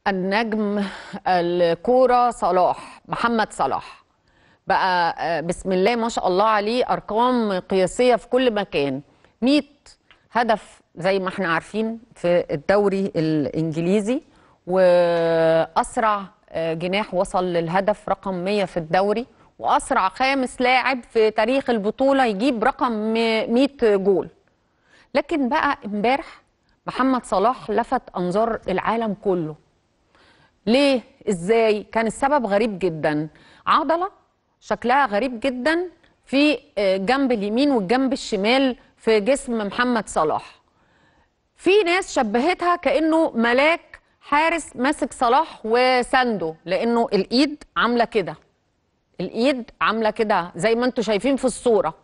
النجم الكورة صلاح محمد صلاح بقى آه، بسم الله ما شاء الله عليه أرقام قياسية في كل مكان 100 هدف زي ما احنا عارفين في الدوري الإنجليزي وأسرع آه، جناح وصل للهدف رقم 100 في الدوري وأسرع خامس لاعب في تاريخ البطولة يجيب رقم 100 جول لكن بقى امبارح محمد صلاح لفت أنظار العالم كله ليه ازاي كان السبب غريب جدا عضله شكلها غريب جدا في آه، جنب اليمين والجنب الشمال في جسم محمد صلاح في ناس شبهتها كانه ملاك حارس ماسك صلاح وسانده لانه الايد عامله كده الايد عامله كده زي ما انتم شايفين في الصوره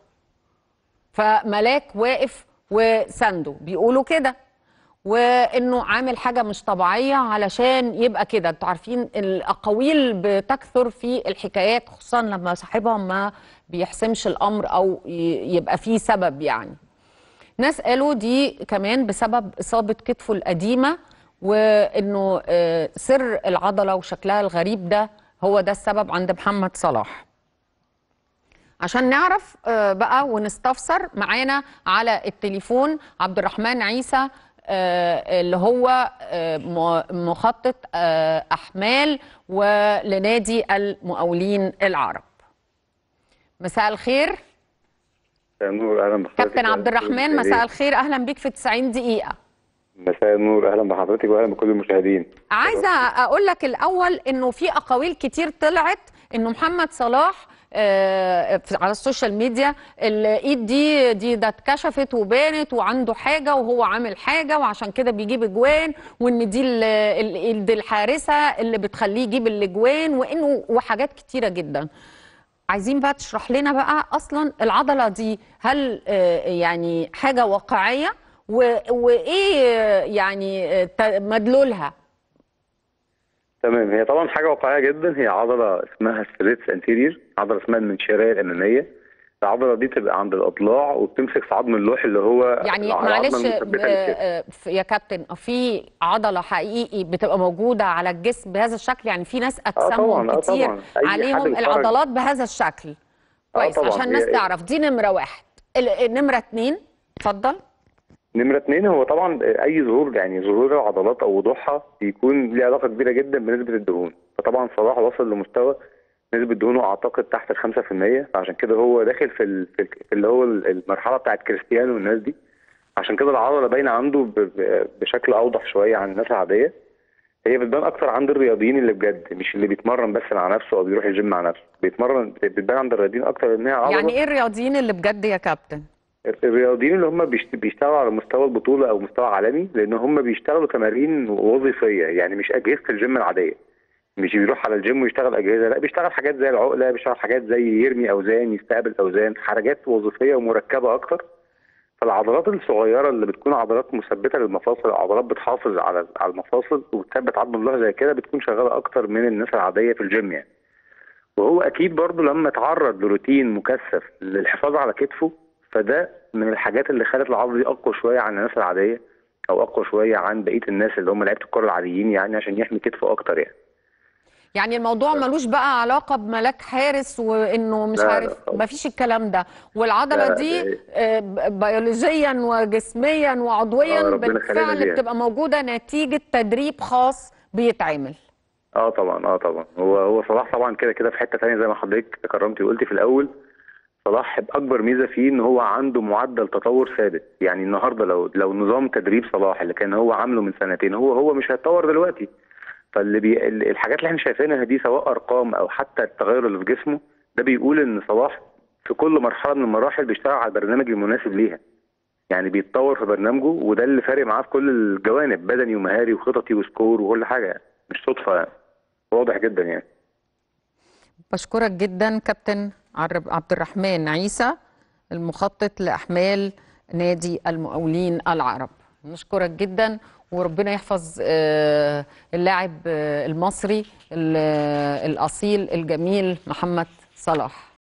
فملاك واقف وسانده بيقولوا كده وانه عامل حاجه مش طبيعيه علشان يبقى كده انتوا عارفين الاقاويل بتكثر في الحكايات خصوصا لما صاحبها ما بيحسمش الامر او ي- يبقى فيه سبب يعني ناس قالوا دي كمان بسبب اصابه كتفه القديمه وانه آه، سر العضله وشكلها الغريب ده هو ده السبب عند محمد صلاح عشان نعرف آه، بقى ونستفسر معانا على التليفون عبد الرحمن عيسى آه، اللي هو آه، م- مخطط آه، احمال ولنادي المقاولين العرب مساء الخير مساء النور اهلا بحضرتك كابتن عبد الرحمن مساء الخير اهلا بيك في 90 دقيقه مساء النور اهلا بحضرتك واهلا بكل المشاهدين عايزه اقول لك الاول انه في اقاويل كتير طلعت انه محمد صلاح آه، في- على السوشيال ميديا الايد دي دي ده اتكشفت وبانت وعنده حاجه وهو عامل حاجه وعشان كده بيجيب اجوان وان دي ال- الايد الحارسه اللي بتخليه يجيب الاجوان وانه وحاجات كتيره جدا عايزين بقى تشرح لنا بقى اصلا العضله دي هل آه، يعني حاجه واقعيه و- وايه آه، يعني آه، ت- مدلولها تمام هي طبعا حاجه واقعيه جدا هي عضله اسمها ستريتس انتيرير عضله اسمها المنشاريه الاماميه العضله دي تبقى عند الاضلاع وبتمسك في عظم اللوح اللي هو يعني العظمة معلش المثبتة آه، للكتف. آه، ف- يا كابتن في عضله حقيقي بتبقى موجوده على الجسم بهذا الشكل يعني في ناس اجسامهم طبعاً، آه كتير طبعاً. أي حد عليهم بيتفرج- العضلات بهذا الشكل كويس طبعاً. عشان الناس هي- تعرف دي نمره واحد ال- نمره اتنين اتفضل نمرة اتنين هو طبعا أي ظهور يعني ظهور العضلات أو وضوحها بيكون ليه علاقة كبيرة جدا بنسبة الدهون فطبعا صلاح وصل لمستوى نسبة دهونه أعتقد تحت الخمسة في المية فعشان كده هو داخل في, ال... في ال- في اللي هو المرحلة بتاعت كريستيانو والناس دي عشان كده العضلة باينة عنده ب... ب... بشكل أوضح شوية عن الناس العادية هي بتبان أكتر عند الرياضيين اللي بجد مش اللي بيتمرن بس مع نفسه أو بيروح الجيم مع نفسه بيتمرن بتبان عند الرياضيين أكتر إن هي عضلة يعني ايه الرياضيين اللي بجد يا كابتن الرياضيين اللي هم بيشت- بيشتغلوا على مستوى البطوله او مستوى عالمي لان هم بيشتغلوا تمارين وظيفيه يعني مش اجهزه الجيم العاديه مش بيروح على الجيم ويشتغل اجهزه لا بيشتغل حاجات زي العقله بيشتغل حاجات زي يرمي اوزان يستقبل اوزان حاجات وظيفيه ومركبه اكتر فالعضلات الصغيره اللي بتكون عضلات مثبته للمفاصل عضلات بتحافظ على على المفاصل وبتثبت عظم اللوح زي كده بتكون شغاله اكتر من الناس العاديه في الجيم يعني وهو اكيد برضه لما اتعرض لروتين مكثف للحفاظ على كتفه فده من الحاجات اللي خلت العضله دي اقوى شويه عن الناس العاديه او اقوى شويه عن بقيه الناس اللي هم لعيبه الكره العاديين يعني عشان يحمي كتفه اكتر يعني يعني الموضوع ملوش بقى علاقة بملاك حارس وانه مش لا، لا عارف خالص. مفيش الكلام ده والعضلة لا، دي ده- آه، ب- بيولوجيا وجسميا وعضويا آه، ربنا يخلينا بالفعل ليها. بتبقى موجودة نتيجة تدريب خاص بيتعمل اه طبعا اه طبعا هو هو صلاح طبعا كده كده في حته ثانيه زي ما حضرتك كرمتي وقلتي في الاول صلاح اكبر ميزه فيه ان هو عنده معدل تطور ثابت يعني النهارده لو لو نظام تدريب صلاح اللي كان هو عامله من سنتين هو هو مش هيتطور دلوقتي فاللي بي... ال- الحاجات اللي احنا شايفينها دي سواء ارقام او حتى التغير اللي في جسمه ده بيقول ان صلاح في كل مرحله من المراحل بيشتغل على البرنامج المناسب ليها يعني بيتطور في برنامجه وده اللي فارق معاه في كل الجوانب بدني ومهاري وخططي وسكور وكل حاجه يعني. مش صدفه يعني. واضح جدا يعني بشكرك جدا كابتن عرب- عبد الرحمن عيسى المخطط لأحمال نادي المقاولين العرب نشكرك جدا وربنا يحفظ آه، اللاعب آه، المصري ال- الأصيل الجميل محمد صلاح